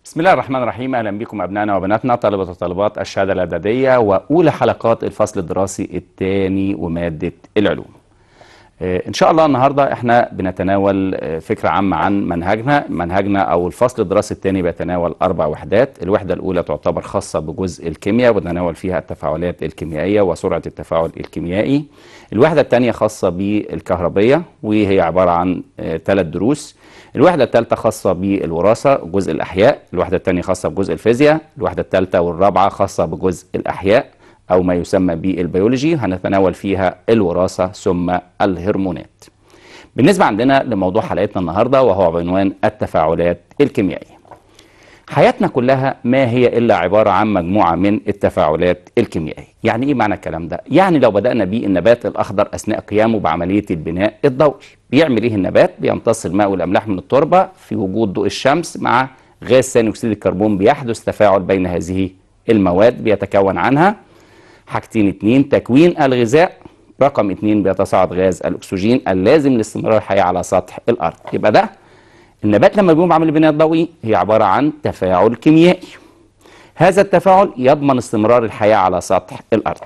بسم الله الرحمن الرحيم اهلا بكم ابنائنا وبناتنا طلبه وطالبات الشهاده الاعداديه واولى حلقات الفصل الدراسي الثاني وماده العلوم. آه، ان شاء الله النهارده احنا بنتناول آه، فكره عامه عن منهجنا، منهجنا او الفصل الدراسي الثاني بيتناول اربع وحدات، الوحده الاولى تعتبر خاصه بجزء الكيمياء وبنتناول فيها التفاعلات الكيميائيه وسرعه التفاعل الكيميائي. الوحده الثانيه خاصه بالكهربيه وهي عباره عن ثلاث دروس. الوحدة الثالثة خاصة بالوراثة جزء الأحياء الوحدة الثانية خاصة بجزء الفيزياء الوحدة الثالثة والرابعة خاصة بجزء الأحياء أو ما يسمى بالبيولوجي هنتناول فيها الوراثة ثم الهرمونات بالنسبة عندنا لموضوع حلقتنا النهاردة وهو بعنوان التفاعلات الكيميائية حياتنا كلها ما هي إلا عبارة عن مجموعة من التفاعلات الكيميائية يعني إيه معنى الكلام ده؟ يعني لو بدأنا بالنبات الأخضر أثناء قيامه بعملية البناء الضوئي بيعمل إيه النبات؟ بيمتص الماء والأملاح من التربة في وجود ضوء الشمس مع غاز ثاني أكسيد الكربون بيحدث تفاعل بين هذه المواد بيتكون عنها حاجتين اتنين تكوين الغذاء رقم اتنين بيتصاعد غاز الأكسجين اللازم لاستمرار الحياة على سطح الأرض يبقى ده النبات لما بيقوم بعمل البناء الضوئي هي عبارة عن تفاعل كيميائي هذا التفاعل يضمن استمرار الحياة على سطح الأرض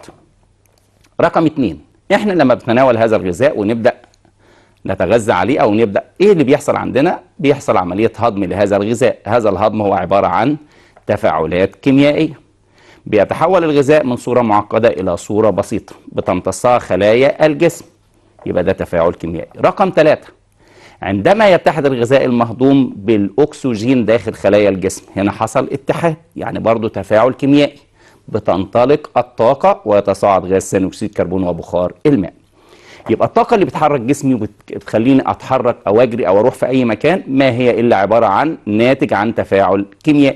رقم اتنين احنا لما بنتناول هذا الغذاء ونبدأ نتغذى عليه أو نبدأ ايه اللي بيحصل عندنا بيحصل عملية هضم لهذا الغذاء هذا الهضم هو عبارة عن تفاعلات كيميائية بيتحول الغذاء من صورة معقدة إلى صورة بسيطة بتمتصها خلايا الجسم يبقى ده تفاعل كيميائي رقم ثلاثة عندما يتحد الغذاء المهضوم بالأكسجين داخل خلايا الجسم هنا حصل اتحاد يعني برضو تفاعل كيميائي بتنطلق الطاقة ويتصاعد غاز ثاني أكسيد الكربون وبخار الماء يبقى الطاقة اللي بتحرك جسمي وبتخليني أتحرك أو أجري أو أروح في أي مكان ما هي إلا عبارة عن ناتج عن تفاعل كيميائي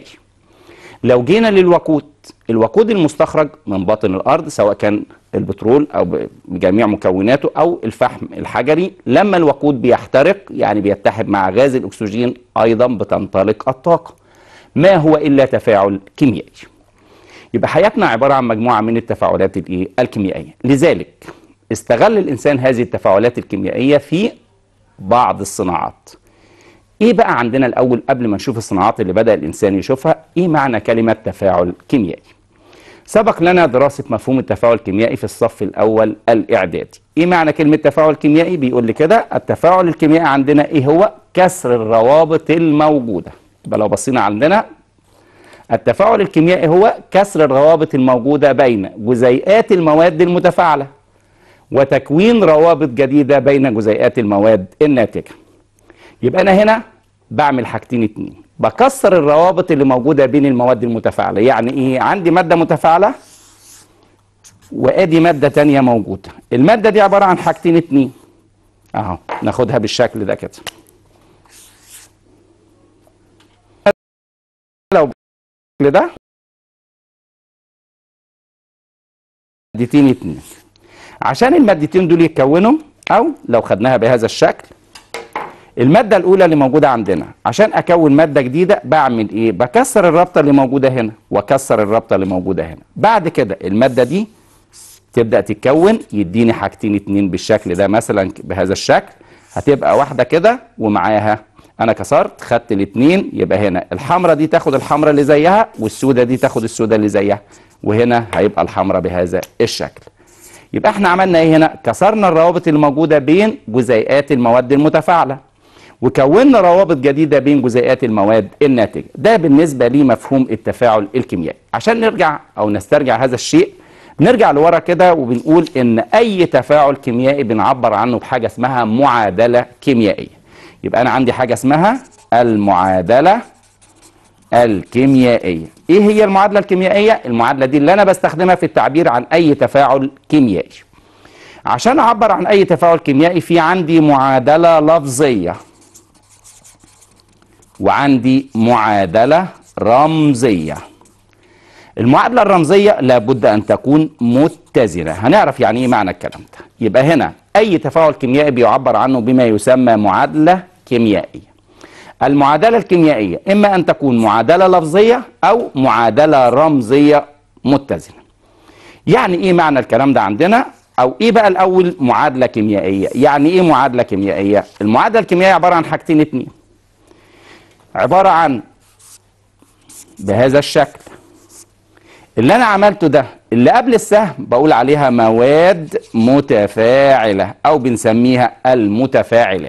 لو جينا للوقود الوقود المستخرج من باطن الارض سواء كان البترول او بجميع مكوناته او الفحم الحجري لما الوقود بيحترق يعني بيتحد مع غاز الاكسجين ايضا بتنطلق الطاقه ما هو الا تفاعل كيميائي يبقى حياتنا عباره عن مجموعه من التفاعلات الايه الكيميائيه لذلك استغل الانسان هذه التفاعلات الكيميائيه في بعض الصناعات ايه بقى عندنا الاول قبل ما نشوف الصناعات اللي بدا الانسان يشوفها ايه معنى كلمه تفاعل كيميائي سبق لنا دراسه مفهوم التفاعل الكيميائي في الصف الاول الاعدادي ايه معنى كلمه تفاعل كيميائي بيقول لي كده التفاعل الكيميائي عندنا ايه هو كسر الروابط الموجوده يبقى لو بصينا عندنا التفاعل الكيميائي هو كسر الروابط الموجوده بين جزيئات المواد المتفاعله وتكوين روابط جديده بين جزيئات المواد الناتجه يبقى انا هنا بعمل حاجتين اتنين بكسر الروابط اللي موجوده بين المواد المتفاعله يعني ايه عندي ماده متفاعله وادي ماده تانية موجوده الماده دي عباره عن حاجتين اتنين اهو ناخدها بالشكل ده كده لو بالشكل ده مادتين اتنين عشان المادتين دول يتكونوا او لو خدناها بهذا الشكل المادة الأولى اللي موجودة عندنا عشان أكون مادة جديدة بعمل إيه؟ بكسر الرابطة اللي موجودة هنا وأكسر الرابطة اللي موجودة هنا بعد كده المادة دي تبدأ تتكون يديني حاجتين اتنين بالشكل ده مثلا بهذا الشكل هتبقى واحدة كده ومعاها أنا كسرت خدت الاتنين يبقى هنا الحمرة دي تاخد الحمرة اللي زيها والسودة دي تاخد السودة اللي زيها وهنا هيبقى الحمرة بهذا الشكل يبقى احنا عملنا ايه هنا كسرنا الروابط اللي موجودة بين جزيئات المواد المتفاعلة وكونا روابط جديدة بين جزيئات المواد الناتجة ده بالنسبة لمفهوم التفاعل الكيميائي عشان نرجع أو نسترجع هذا الشيء نرجع لورا كده وبنقول إن أي تفاعل كيميائي بنعبر عنه بحاجة اسمها معادلة كيميائية يبقى أنا عندي حاجة اسمها المعادلة الكيميائية إيه هي المعادلة الكيميائية؟ المعادلة دي اللي أنا بستخدمها في التعبير عن أي تفاعل كيميائي عشان أعبر عن أي تفاعل كيميائي في عندي معادلة لفظية وعندي معادلة رمزية المعادلة الرمزية لابد أن تكون متزنة هنعرف يعني إيه معنى الكلام ده يبقى هنا أي تفاعل كيميائي بيعبر عنه بما يسمى معادلة كيميائية المعادلة الكيميائية إما أن تكون معادلة لفظية أو معادلة رمزية متزنة يعني إيه معنى الكلام ده عندنا او ايه بقى الاول معادله كيميائيه يعني ايه معادله كيميائيه المعادله الكيميائيه عباره عن حاجتين اتنين عباره عن بهذا الشكل اللي انا عملته ده اللي قبل السهم بقول عليها مواد متفاعلة او بنسميها المتفاعلات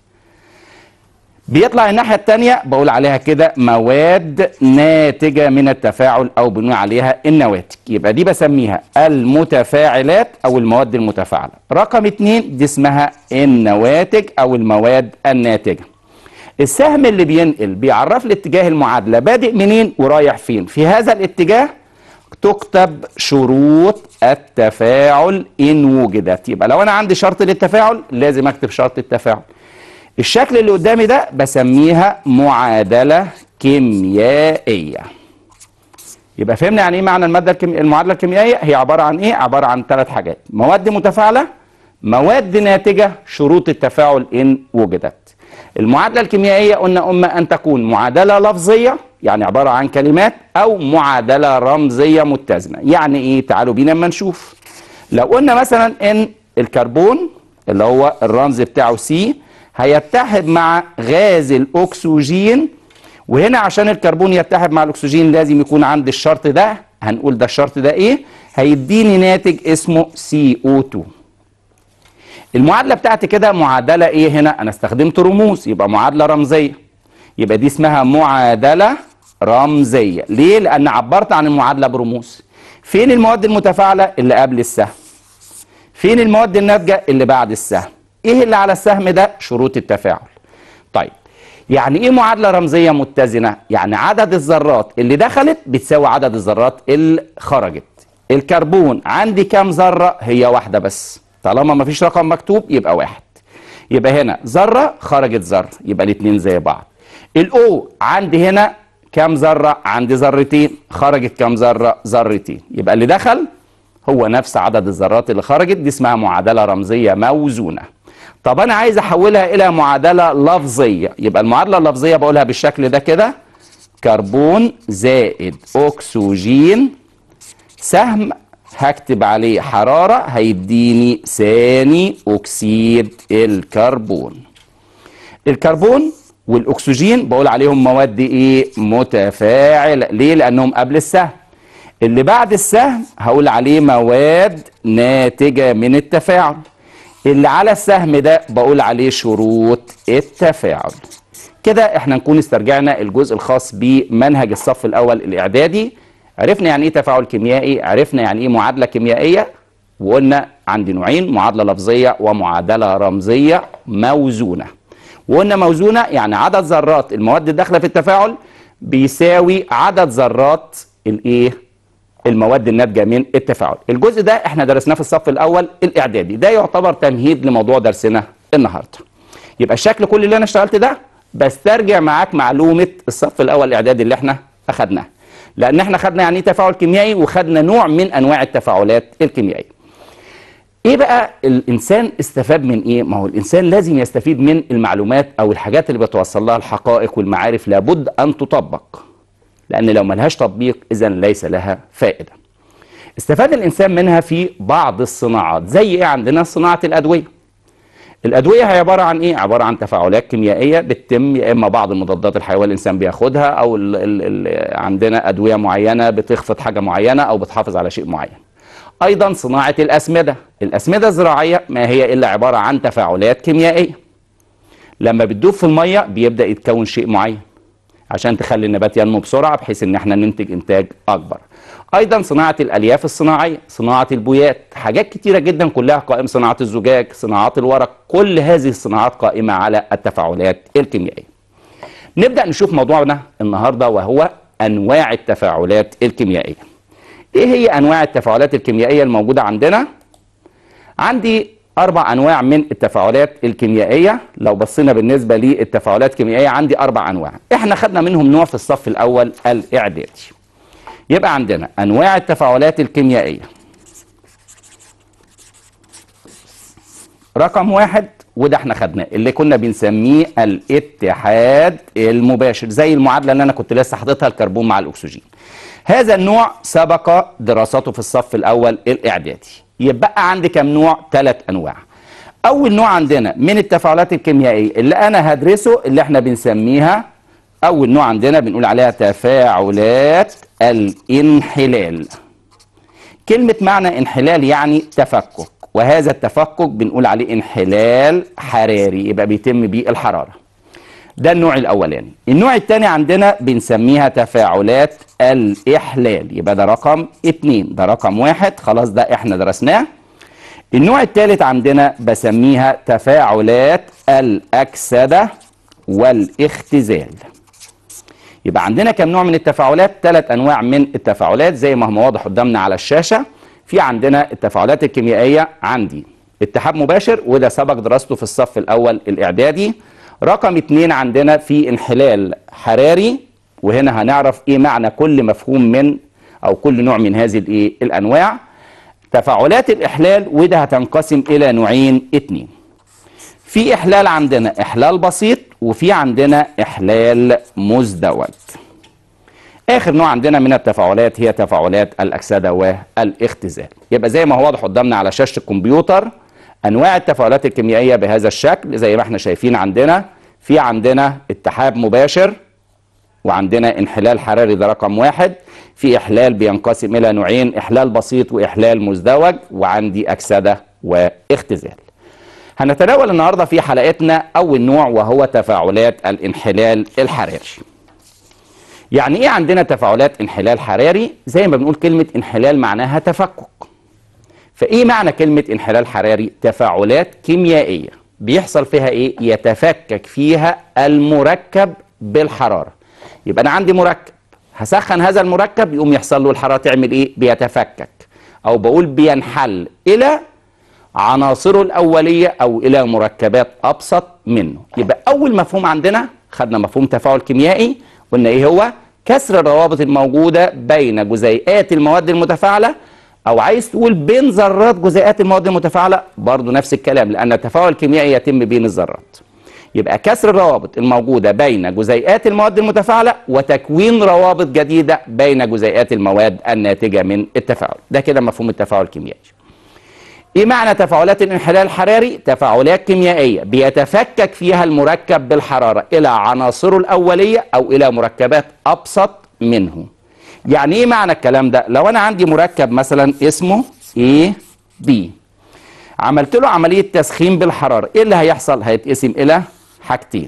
بيطلع الناحية التانية بقول عليها كده مواد ناتجة من التفاعل او بنقول عليها النواتج يبقى دي بسميها المتفاعلات او المواد المتفاعلة رقم اتنين دي اسمها النواتج او المواد الناتجة السهم اللي بينقل بيعرف لي اتجاه المعادلة بادئ منين ورايح فين في هذا الاتجاه تكتب شروط التفاعل إن وجدت يبقى لو أنا عندي شرط للتفاعل لازم أكتب شرط التفاعل الشكل اللي قدامي ده بسميها معادلة كيميائية يبقى فهمنا يعني ايه معنى المادة الكيمي... المعادلة الكيميائية هي عبارة عن ايه عبارة عن ثلاث حاجات مواد متفاعلة مواد ناتجة شروط التفاعل إن وجدت المعادلة الكيميائية قلنا إما أن تكون معادلة لفظية يعني عبارة عن كلمات أو معادلة رمزية متزنة يعني إيه تعالوا بينا اما نشوف لو قلنا مثلا إن الكربون اللي هو الرمز بتاعه سي هيتحد مع غاز الأكسجين وهنا عشان الكربون يتحد مع الأكسجين لازم يكون عندي الشرط ده هنقول ده الشرط ده إيه هيديني ناتج اسمه CO2 المعادله بتاعتي كده معادله ايه هنا انا استخدمت رموز يبقى معادله رمزيه يبقى دي اسمها معادله رمزيه ليه لان عبرت عن المعادله برموز فين المواد المتفاعله اللي قبل السهم فين المواد الناتجه اللي بعد السهم ايه اللي على السهم ده شروط التفاعل طيب يعني ايه معادله رمزيه متزنه يعني عدد الذرات اللي دخلت بتساوي عدد الذرات اللي خرجت الكربون عندي كام ذره هي واحده بس طالما ما فيش رقم مكتوب يبقى واحد يبقى هنا ذرة خرجت ذرة يبقى الاتنين زي بعض الاو عندي هنا كام ذرة عندي ذرتين خرجت كام ذرة ذرتين يبقى اللي دخل هو نفس عدد الذرات اللي خرجت دي اسمها معادلة رمزية موزونة طب انا عايز احولها الى معادلة لفظية يبقى المعادلة اللفظية بقولها بالشكل ده كده كربون زائد اكسجين سهم هكتب عليه حرارة هيديني ثاني أكسيد الكربون الكربون والأكسجين بقول عليهم مواد إيه متفاعلة ليه لأنهم قبل السهم اللي بعد السهم هقول عليه مواد ناتجة من التفاعل اللي على السهم ده بقول عليه شروط التفاعل كده احنا نكون استرجعنا الجزء الخاص بمنهج الصف الأول الإعدادي عرفنا يعني ايه تفاعل كيميائي عرفنا يعني ايه معادله كيميائيه وقلنا عندي نوعين معادله لفظيه ومعادله رمزيه موزونه وقلنا موزونه يعني عدد ذرات المواد الداخله في التفاعل بيساوي عدد ذرات الايه المواد الناتجه من التفاعل الجزء ده احنا درسناه في الصف الاول الاعدادي ده يعتبر تمهيد لموضوع درسنا النهارده يبقى الشكل كل اللي انا اشتغلت ده بسترجع معاك معلومه الصف الاول الاعدادي اللي احنا اخدناها لان احنا خدنا يعني ايه تفاعل كيميائي وخدنا نوع من انواع التفاعلات الكيميائيه ايه بقى الانسان استفاد من ايه ما هو الانسان لازم يستفيد من المعلومات او الحاجات اللي بتوصل لها الحقائق والمعارف لابد ان تطبق لان لو ملهاش تطبيق اذا ليس لها فائده استفاد الانسان منها في بعض الصناعات زي ايه عندنا صناعه الادويه الادويه هي عباره عن ايه عباره عن تفاعلات كيميائيه بتتم يا اما بعض المضادات الحيويه الانسان بياخدها او ال ال ال عندنا ادويه معينه بتخفض حاجه معينه او بتحافظ على شيء معين ايضا صناعه الاسمده الاسمده الزراعيه ما هي الا عباره عن تفاعلات كيميائيه لما بتدوب في الميه بيبدا يتكون شيء معين عشان تخلي النبات ينمو بسرعه بحيث ان احنا ننتج انتاج اكبر ايضا صناعه الالياف الصناعيه صناعه البويات حاجات كتيره جدا كلها قائمه صناعه الزجاج صناعات الورق كل هذه الصناعات قائمه على التفاعلات الكيميائيه نبدا نشوف موضوعنا النهارده وهو انواع التفاعلات الكيميائيه ايه هي انواع التفاعلات الكيميائيه الموجوده عندنا عندي اربع انواع من التفاعلات الكيميائيه لو بصينا بالنسبه للتفاعلات الكيميائيه عندي اربع انواع احنا خدنا منهم نوع في الصف الاول الاعدادي يبقى عندنا انواع التفاعلات الكيميائيه رقم واحد وده احنا خدناه اللي كنا بنسميه الاتحاد المباشر زي المعادله اللي انا كنت لسه حاططها الكربون مع الاكسجين هذا النوع سبق دراسته في الصف الاول الاعدادي يبقى عندي كم نوع ثلاث انواع اول نوع عندنا من التفاعلات الكيميائيه اللي انا هدرسه اللي احنا بنسميها اول نوع عندنا بنقول عليها تفاعلات الانحلال كلمة معنى انحلال يعني تفكك وهذا التفكك بنقول عليه انحلال حراري يبقى بيتم بيه الحرارة ده النوع الأولاني النوع الثاني عندنا بنسميها تفاعلات الإحلال يبقى ده رقم اتنين ده رقم واحد خلاص ده احنا درسناه النوع الثالث عندنا بسميها تفاعلات الأكسدة والاختزال يبقى عندنا كم نوع من التفاعلات ثلاث انواع من التفاعلات زي ما هو واضح قدامنا على الشاشه في عندنا التفاعلات الكيميائيه عندي اتحاد مباشر وده سبق دراسته في الصف الاول الاعدادي رقم اتنين عندنا في انحلال حراري وهنا هنعرف ايه معنى كل مفهوم من او كل نوع من هذه الايه الانواع تفاعلات الاحلال وده هتنقسم الى نوعين اتنين في احلال عندنا احلال بسيط وفي عندنا احلال مزدوج اخر نوع عندنا من التفاعلات هي تفاعلات الاكسده والاختزال يبقى زي ما هو واضح قدامنا على شاشه الكمبيوتر انواع التفاعلات الكيميائيه بهذا الشكل زي ما احنا شايفين عندنا في عندنا اتحاد مباشر وعندنا انحلال حراري ده رقم واحد في احلال بينقسم الى نوعين احلال بسيط واحلال مزدوج وعندي اكسده واختزال هنتناول النهارده في حلقتنا اول نوع وهو تفاعلات الانحلال الحراري يعني ايه عندنا تفاعلات انحلال حراري زي ما بنقول كلمه انحلال معناها تفكك فايه معنى كلمه انحلال حراري تفاعلات كيميائيه بيحصل فيها ايه يتفكك فيها المركب بالحراره يبقى انا عندي مركب هسخن هذا المركب يقوم يحصل له الحراره تعمل ايه بيتفكك او بقول بينحل الى عناصره الأولية أو إلى مركبات أبسط منه يبقى أول مفهوم عندنا خدنا مفهوم تفاعل كيميائي قلنا إيه هو كسر الروابط الموجودة بين جزيئات المواد المتفاعلة أو عايز تقول بين ذرات جزيئات المواد المتفاعلة برضو نفس الكلام لأن التفاعل الكيميائي يتم بين الذرات يبقى كسر الروابط الموجودة بين جزيئات المواد المتفاعلة وتكوين روابط جديدة بين جزيئات المواد الناتجة من التفاعل ده كده مفهوم التفاعل الكيميائي ايه معنى تفاعلات الانحلال الحراري تفاعلات كيميائيه بيتفكك فيها المركب بالحراره الى عناصره الاوليه او الى مركبات ابسط منه يعني ايه معنى الكلام ده لو انا عندي مركب مثلا اسمه A B عملت له عمليه تسخين بالحراره ايه اللي هيحصل هيتقسم الى حاجتين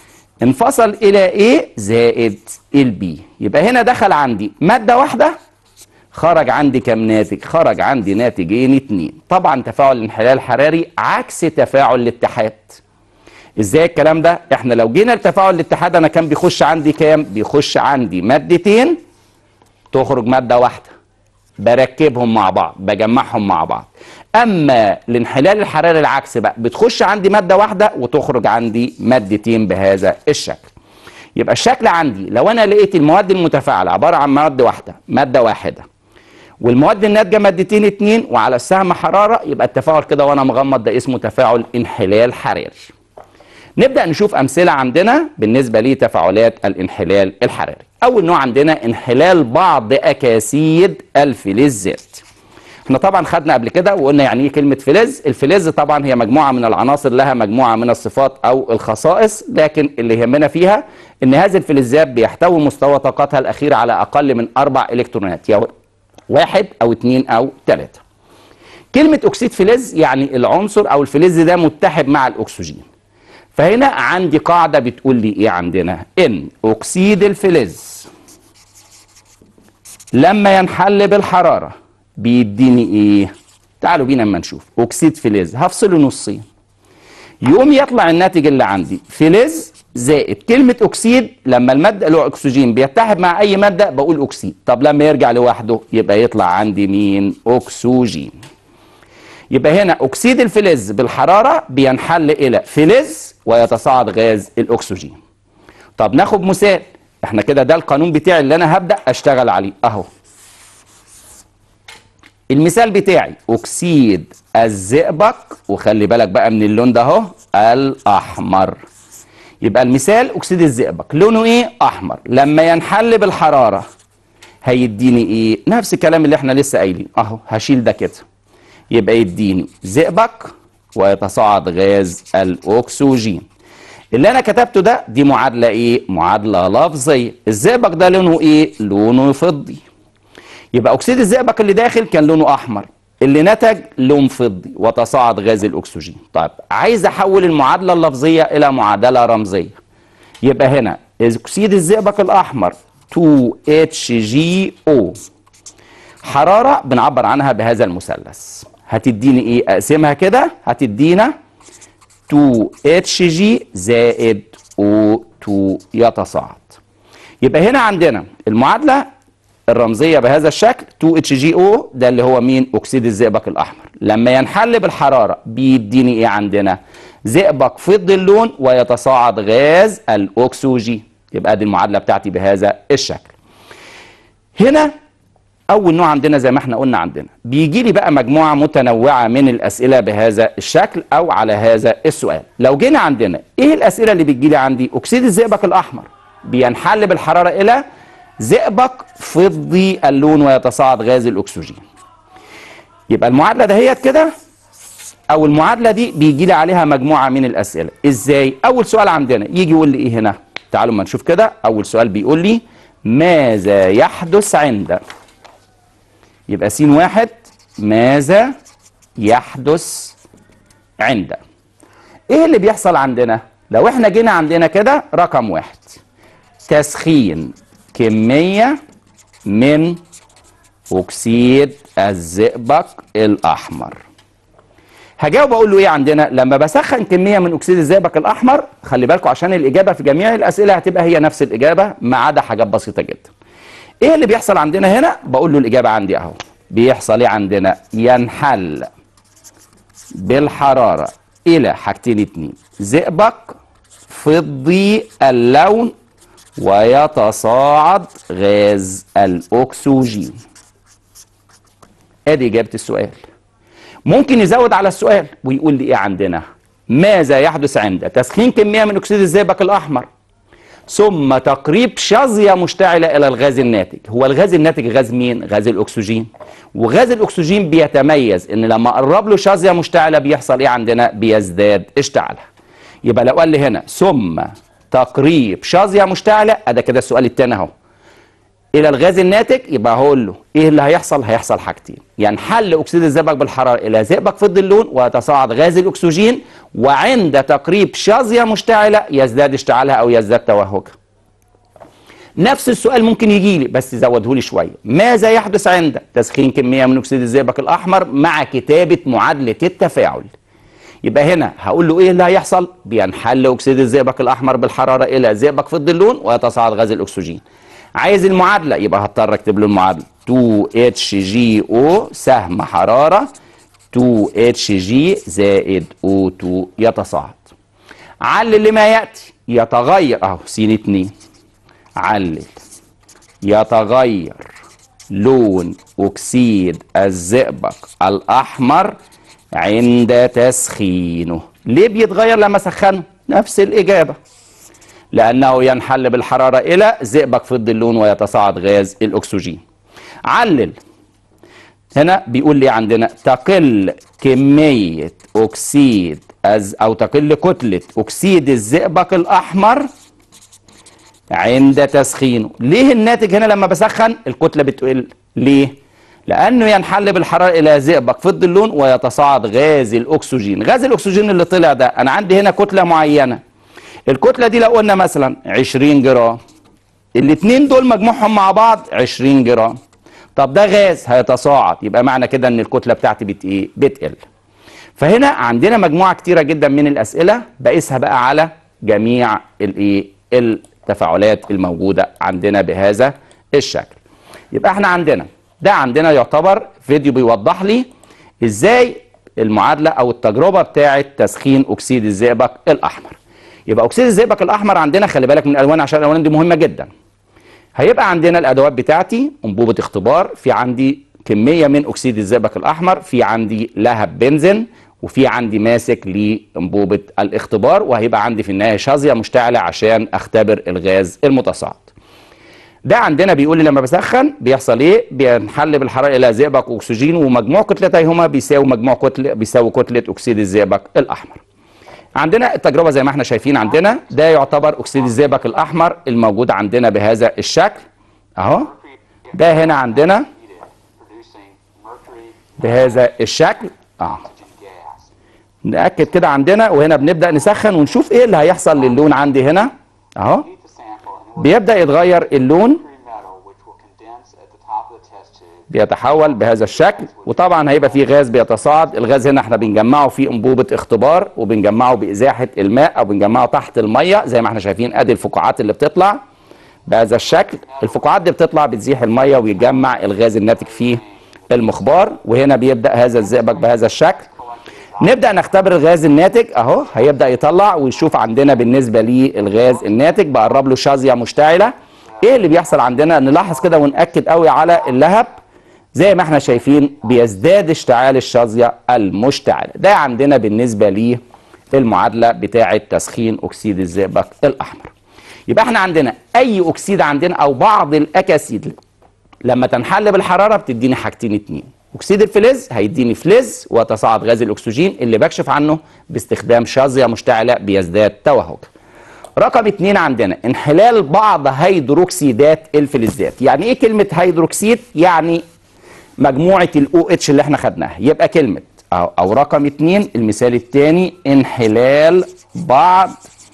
انفصل الى A زائد البي يبقى هنا دخل عندي ماده واحده خرج عندي كم ناتج خرج عندي ناتجين اتنين طبعا تفاعل الانحلال الحراري عكس تفاعل الاتحاد ازاي الكلام ده احنا لو جينا لتفاعل الاتحاد انا كان بيخش عندي كام بيخش عندي مادتين تخرج ماده واحده بركبهم مع بعض بجمعهم مع بعض اما الانحلال الحراري العكس بقى بتخش عندي ماده واحده وتخرج عندي مادتين بهذا الشكل يبقى الشكل عندي لو انا لقيت المواد المتفاعله عباره عن مواد واحده ماده واحده والمواد الناتجه مادتين اتنين وعلى السهم حراره يبقى التفاعل كده وانا مغمض ده اسمه تفاعل انحلال حراري. نبدا نشوف امثله عندنا بالنسبه لتفاعلات الانحلال الحراري. اول نوع عندنا انحلال بعض اكاسيد الفلزات. احنا طبعا خدنا قبل كده وقلنا يعني ايه كلمه فلز، الفلز طبعا هي مجموعه من العناصر لها مجموعه من الصفات او الخصائص، لكن اللي يهمنا فيها ان هذه الفلزات بيحتوي مستوى طاقتها الاخيره على اقل من اربع الكترونات واحد او اتنين او تلاتة كلمة اكسيد فلز يعني العنصر او الفلز ده متحد مع الاكسجين فهنا عندي قاعدة بتقول لي ايه عندنا ان اكسيد الفلز لما ينحل بالحرارة بيديني ايه تعالوا بينا اما نشوف اكسيد فلز هفصله نصين يقوم يطلع الناتج اللي عندي فلز زائد كلمة أكسيد لما المادة اللي هو أكسجين بيتحد مع أي مادة بقول أكسيد طب لما يرجع لوحده يبقى يطلع عندي مين أكسجين يبقى هنا أكسيد الفلز بالحرارة بينحل إلى فلز ويتصاعد غاز الأكسجين طب ناخد مثال احنا كده ده القانون بتاعي اللي أنا هبدأ أشتغل عليه أهو المثال بتاعي أكسيد الزئبق وخلي بالك بقى من اللون ده اهو الأحمر يبقى المثال اكسيد الزئبق لونه ايه احمر لما ينحل بالحراره هيديني ايه نفس الكلام اللي احنا لسه قايلين اهو هشيل ده كده يبقى يديني زئبق ويتصاعد غاز الاكسجين اللي انا كتبته ده دي معادله ايه معادله لفظيه الزئبق ده لونه ايه لونه فضي يبقى اكسيد الزئبق اللي داخل كان لونه احمر اللي نتج لون فضي وتصاعد غاز الاكسجين طيب عايز احول المعادله اللفظيه الى معادله رمزيه يبقى هنا اكسيد الزئبق الاحمر 2HGO حراره بنعبر عنها بهذا المثلث هتديني ايه اقسمها كده هتدينا 2HG زائد O2 يتصاعد يبقى هنا عندنا المعادله الرمزيه بهذا الشكل 2HGO ده اللي هو مين اكسيد الزئبق الاحمر لما ينحل بالحراره بيديني ايه عندنا زئبق فضي اللون ويتصاعد غاز الاكسجين يبقى دي المعادله بتاعتي بهذا الشكل هنا اول نوع عندنا زي ما احنا قلنا عندنا بيجي لي بقى مجموعه متنوعه من الاسئله بهذا الشكل او على هذا السؤال لو جينا عندنا ايه الاسئله اللي بتجي لي عندي اكسيد الزئبق الاحمر بينحل بالحراره الى زئبق فضي اللون ويتصاعد غاز الاكسجين يبقى المعادله دهيت كده او المعادله دي بيجي لي عليها مجموعه من الاسئله ازاي اول سؤال عندنا يجي يقول لي ايه هنا تعالوا ما نشوف كده اول سؤال بيقول لي ماذا يحدث عند يبقى س واحد ماذا يحدث عند ايه اللي بيحصل عندنا لو احنا جينا عندنا كده رقم واحد تسخين كمية من أكسيد الزئبق الأحمر هجاوب أقول له إيه عندنا لما بسخن كمية من أكسيد الزئبق الأحمر خلي بالكم عشان الإجابة في جميع الأسئلة هتبقى هي نفس الإجابة ما عدا حاجات بسيطة جدا إيه اللي بيحصل عندنا هنا بقول له الإجابة عندي أهو بيحصل إيه عندنا ينحل بالحرارة إلى حاجتين اتنين زئبق فضي اللون ويتصاعد غاز الأكسجين ادي إجابة السؤال ممكن يزود على السؤال ويقول لي إيه عندنا ماذا يحدث عند تسخين كمية من أكسيد الزئبق الأحمر ثم تقريب شظية مشتعلة إلى الغاز الناتج هو الغاز الناتج غاز مين؟ غاز الأكسجين وغاز الأكسجين بيتميز إن لما قرب له شظية مشتعلة بيحصل إيه عندنا؟ بيزداد اشتعالها يبقى لو قال لي هنا ثم تقريب شظية مشتعلة أدا كده السؤال التاني أهو إلى الغاز الناتج يبقى هقول له إيه اللي هيحصل؟ هيحصل حاجتين ينحل أكسيد الزئبق بالحرارة إلى زئبق فضي اللون ويتصاعد غاز الأكسجين وعند تقريب شظية مشتعلة يزداد اشتعالها أو يزداد توهجها نفس السؤال ممكن يجي لي بس زوده لي شويه ماذا يحدث عند تسخين كميه من اكسيد الزئبق الاحمر مع كتابه معادله التفاعل يبقى هنا هقول له ايه اللي هيحصل بينحل اكسيد الزئبق الاحمر بالحراره الى زئبق فضي اللون ويتصاعد غاز الاكسجين عايز المعادله يبقى هضطر اكتب له المعادله 2HGO سهم حراره 2HG زائد O2 يتصاعد علل لما ياتي يتغير اهو س 2 علل يتغير لون اكسيد الزئبق الاحمر عند تسخينه ليه بيتغير لما سخنه نفس الاجابه لانه ينحل بالحراره الى زئبق فضي اللون ويتصاعد غاز الاكسجين علل هنا بيقول لي عندنا تقل كميه اكسيد أز او تقل كتله اكسيد الزئبق الاحمر عند تسخينه ليه الناتج هنا لما بسخن الكتله بتقل ليه لانه ينحل بالحراره الى زئبق فضي اللون ويتصاعد غاز الاكسجين غاز الاكسجين اللي طلع ده انا عندي هنا كتله معينه الكتله دي لو قلنا مثلا 20 جرام الاثنين دول مجموعهم مع بعض 20 جرام طب ده غاز هيتصاعد يبقى معنى كده ان الكتله بتاعتي بت ايه بتقل فهنا عندنا مجموعه كتيره جدا من الاسئله بقيسها بقى على جميع الايه التفاعلات الموجوده عندنا بهذا الشكل يبقى احنا عندنا ده عندنا يعتبر فيديو بيوضح لي ازاي المعادله او التجربه بتاعه تسخين اكسيد الزئبق الاحمر يبقى اكسيد الزئبق الاحمر عندنا خلي بالك من الالوان عشان الالوان دي مهمه جدا هيبقى عندنا الادوات بتاعتي انبوبه اختبار في عندي كميه من اكسيد الزئبق الاحمر في عندي لهب بنزين وفي عندي ماسك لانبوبه الاختبار وهيبقى عندي في النهايه شظيه مشتعله عشان اختبر الغاز المتصاعد ده عندنا بيقول لي لما بسخن بيحصل ايه بينحل بالحراره الى زئبق اكسجين ومجموع كتلتيهما بيساوي مجموع كتله بيساوي كتله اكسيد الزئبق الاحمر عندنا التجربه زي ما احنا شايفين عندنا ده يعتبر اكسيد الزئبق الاحمر الموجود عندنا بهذا الشكل اهو ده هنا عندنا producing mercury بهذا الشكل اه oxygen gas. نأكد كده عندنا وهنا بنبدأ نسخن ونشوف ايه اللي هيحصل للون عندي هنا اهو Heat the sample and it will بيبدأ يتغير اللون mercury metal which will condense at the top of the test tube. بيتحول بهذا الشكل وطبعا هيبقى فيه غاز بيتصاعد الغاز هنا احنا بنجمعه في انبوبة اختبار وبنجمعه بإزاحة الماء او بنجمعه تحت المية زي ما احنا شايفين ادي الفقاعات اللي بتطلع بهذا الشكل الفقاعات دي بتطلع بتزيح المية ويجمع الغاز الناتج فيه المخبار وهنا بيبدأ هذا الزئبق بهذا الشكل نبدأ نختبر الغاز الناتج اهو هيبدأ يطلع ويشوف عندنا بالنسبة للغاز الناتج بقرب له شظية مشتعلة ايه اللي بيحصل عندنا نلاحظ كده ونأكد قوي على اللهب زي ما احنا شايفين بيزداد اشتعال الشظية المشتعلة ده عندنا بالنسبة للمعادلة بتاعة تسخين أكسيد الزئبق الأحمر يبقى احنا عندنا أي أكسيد عندنا أو بعض الأكاسيد لما تنحل بالحرارة بتديني حاجتين اتنين أكسيد الفلز هيديني فلز وتصاعد غاز الأكسجين اللي بكشف عنه باستخدام شظية مشتعلة بيزداد توهج رقم اتنين عندنا انحلال بعض هيدروكسيدات الفلزات يعني ايه كلمة هيدروكسيد يعني مجموعة الاو اتش اللي احنا خدناها يبقى كلمة أو, أو رقم اتنين المثال التاني انحلال بعض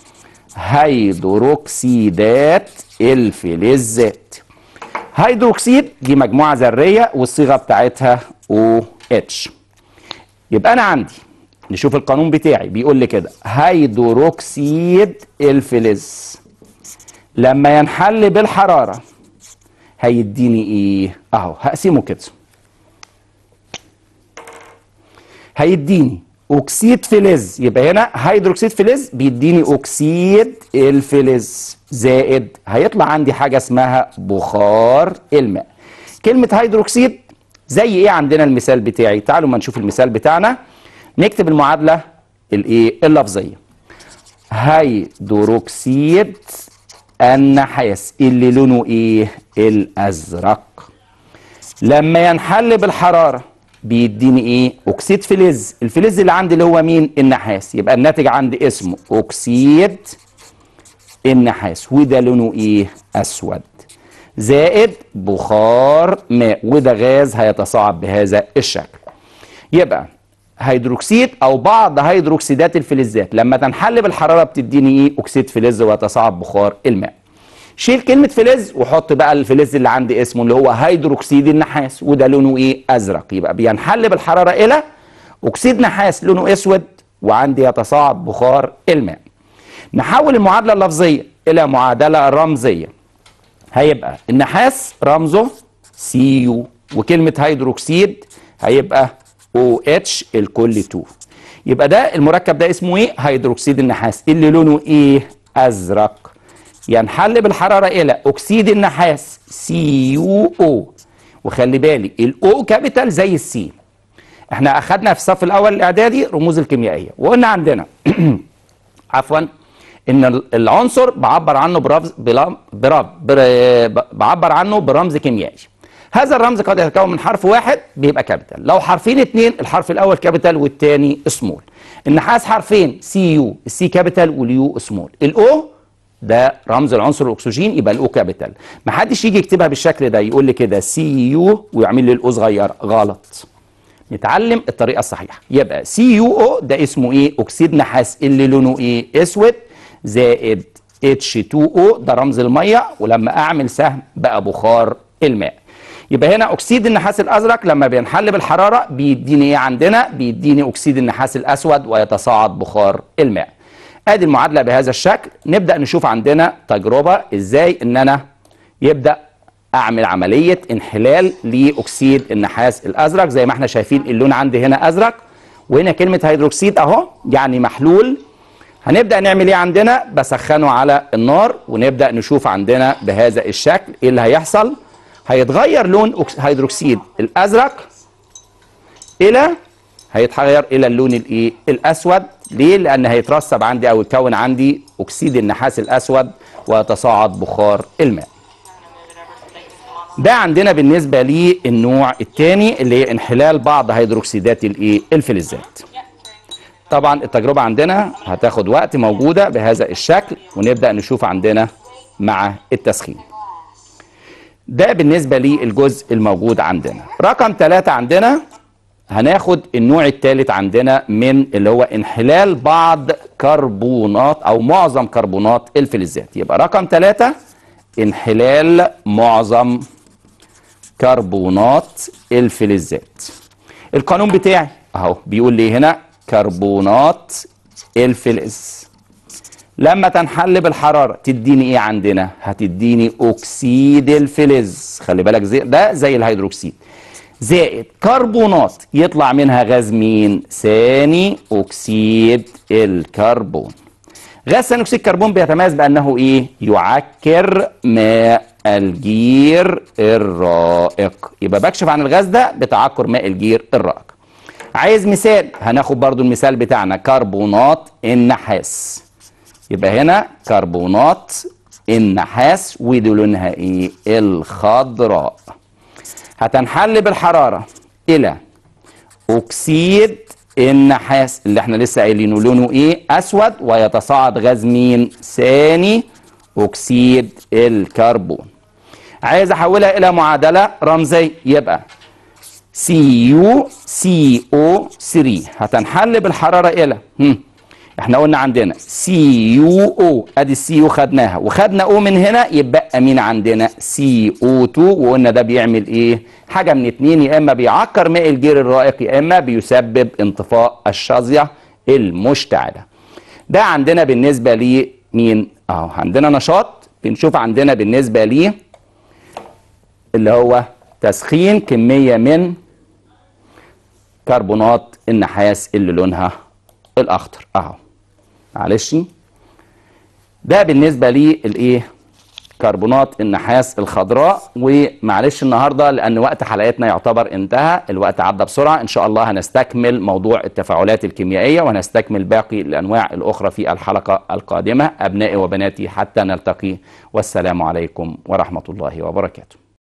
هيدروكسيدات الفلزات هيدروكسيد دي مجموعة ذرية والصيغة بتاعتها او اتش يبقى أنا عندي نشوف القانون بتاعي بيقول لي كده هيدروكسيد الفلز لما ينحل بالحرارة هيديني ايه اهو هقسمه كده هيديني اكسيد فلز يبقى هنا هيدروكسيد فلز بيديني اكسيد الفلز زائد هيطلع عندي حاجه اسمها بخار الماء كلمه هيدروكسيد زي ايه عندنا المثال بتاعي تعالوا ما نشوف المثال بتاعنا نكتب المعادله الايه اللفظيه هيدروكسيد النحاس اللي لونه ايه الازرق لما ينحل بالحراره بيديني ايه اكسيد فلز الفلز اللي عندي اللي هو مين النحاس يبقى الناتج عندي اسمه اكسيد النحاس وده لونه ايه اسود زائد بخار ماء وده غاز هيتصاعد بهذا الشكل يبقى هيدروكسيد او بعض هيدروكسيدات الفلزات لما تنحل بالحراره بتديني ايه اكسيد فلز ويتصاعد بخار الماء شيل كلمة فلز وحط بقى الفلز اللي عندي اسمه اللي هو هيدروكسيد النحاس وده لونه ايه ازرق يبقى بينحل بالحرارة الى اكسيد نحاس لونه اسود وعندي يتصاعد بخار الماء نحول المعادلة اللفظية الى معادلة رمزية هيبقى النحاس رمزه سي يو وكلمة هيدروكسيد هيبقى او اتش الكل 2 يبقى ده المركب ده اسمه ايه هيدروكسيد النحاس اللي لونه ايه ازرق ينحل بالحرارة إلى أكسيد النحاس سي يو او وخلي بالي الأو كابيتال زي السي احنا أخدنا في الصف الأول الإعدادي رموز الكيميائية وقلنا عندنا عفوا إن العنصر بعبر عنه برمز بلام- برم بر- بعبر عنه برمز كيميائي هذا الرمز قد يتكون من حرف واحد بيبقى كابيتال لو حرفين اتنين الحرف الأول كابيتال والتاني سمول النحاس حرفين سي يو السي كابيتال واليو سمول الأو ده رمز العنصر الاكسجين يبقى الاو كابيتال ما حدش يجي يكتبها بالشكل ده يقول لي كده سي يو ويعمل لي الاو صغير غلط نتعلم الطريقه الصحيحه يبقى سي يو او ده اسمه ايه اكسيد نحاس اللي لونه ايه اسود زائد اتش 2 او ده رمز الميه ولما اعمل سهم بقى بخار الماء يبقى هنا اكسيد النحاس الازرق لما بينحل بالحراره بيديني ايه عندنا بيديني اكسيد النحاس الاسود ويتصاعد بخار الماء ادي المعادله بهذا الشكل نبدا نشوف عندنا تجربه ازاي ان انا يبدا اعمل عمليه انحلال لاكسيد النحاس الازرق زي ما احنا شايفين اللون عندي هنا ازرق وهنا كلمه هيدروكسيد اهو يعني محلول هنبدا نعمل ايه عندنا بسخنه على النار ونبدا نشوف عندنا بهذا الشكل ايه اللي هيحصل هيتغير لون أكس- هيدروكسيد الازرق الى هيتغير الى اللون الايه الاسود ليه لان هيترسب عندي او يتكون عندي اكسيد النحاس الاسود ويتصاعد بخار الماء ده عندنا بالنسبه للنوع الثاني اللي هي انحلال بعض هيدروكسيدات الايه الفلزات طبعا التجربة عندنا هتاخد وقت موجودة بهذا الشكل ونبدأ نشوف عندنا مع التسخين ده بالنسبة للجزء الموجود عندنا رقم ثلاثة عندنا هناخد النوع الثالث عندنا من اللي هو انحلال بعض كربونات او معظم كربونات الفلزات يبقى رقم ثلاثة انحلال معظم كربونات الفلزات القانون بتاعي اهو بيقول لي هنا كربونات الفلز لما تنحل بالحرارة تديني ايه عندنا هتديني اكسيد الفلز خلي بالك زي ده زي الهيدروكسيد زائد كربونات يطلع منها غاز مين ثاني اكسيد الكربون غاز ثاني اكسيد الكربون بيتميز بانه ايه يعكر ماء الجير الرائق يبقى بكشف عن الغاز ده بتعكر ماء الجير الرائق عايز مثال هناخد برضو المثال بتاعنا كربونات النحاس يبقى هنا كربونات النحاس ودي لونها ايه الخضراء هتنحل بالحرارة الى اكسيد النحاس اللي احنا لسه قايلينه لونه ايه اسود ويتصاعد غاز مين ثاني اكسيد الكربون عايز احولها الى معادله رمزيه يبقى سي يو سي او 3 هتنحل بالحراره الى هم. احنا قلنا عندنا سي يو او ادي السي يو خدناها وخدنا او من هنا يبقى مين عندنا سي او 2 وقلنا ده بيعمل ايه حاجه من اتنين يا اما بيعكر ماء الجير الرائق يا اما بيسبب انطفاء الشظيه المشتعله ده عندنا بالنسبه لمين اهو عندنا نشاط بنشوف عندنا بالنسبه ليه اللي هو تسخين كميه من كربونات النحاس اللي لونها الاخضر اهو معلش ده بالنسبه للايه كربونات النحاس الخضراء ومعلش النهارده لان وقت حلقتنا يعتبر انتهى الوقت عدى بسرعه ان شاء الله هنستكمل موضوع التفاعلات الكيميائيه وهنستكمل باقي الانواع الاخرى في الحلقه القادمه ابنائي وبناتي حتى نلتقي والسلام عليكم ورحمه الله وبركاته